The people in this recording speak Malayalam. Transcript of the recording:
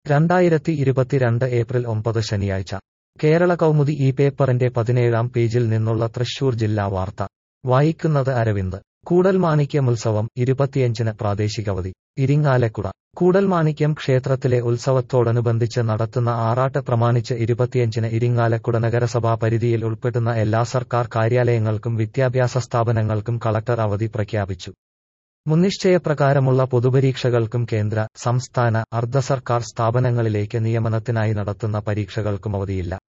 രണ്ടായിരത്തി ഇരുപത്തിരണ്ട് ഏപ്രിൽ ഒമ്പത് ശനിയാഴ്ച കേരള കൗമുദി ഈ പേപ്പറിന്റെ പതിനേഴാം പേജിൽ നിന്നുള്ള തൃശൂർ ജില്ലാ വാർത്ത വായിക്കുന്നത് അരവിന്ദ് കൂടൽമാണിക്യം ഉത്സവം ഇരുപത്തിയഞ്ചിന് പ്രാദേശികവധി ഇരിങ്ങാലക്കുട കൂടൽമാണിക്യം ക്ഷേത്രത്തിലെ ഉത്സവത്തോടനുബന്ധിച്ച് നടത്തുന്ന ആറാട്ട് പ്രമാണിച്ച് ഇരുപത്തിയഞ്ചിന് ഇരിങ്ങാലക്കുട നഗരസഭാ പരിധിയിൽ ഉൾപ്പെടുന്ന എല്ലാ സർക്കാർ കാര്യാലയങ്ങൾക്കും വിദ്യാഭ്യാസ സ്ഥാപനങ്ങൾക്കും കളക്ടർ അവധി പ്രഖ്യാപിച്ചു മുൻനിശ്ചയപ്രകാരമുള്ള പൊതുപരീക്ഷകൾക്കും കേന്ദ്ര സംസ്ഥാന അർദ്ധ സർക്കാർ സ്ഥാപനങ്ങളിലേക്ക് നിയമനത്തിനായി നടത്തുന്ന പരീക്ഷകൾക്കും അവധിയില്ല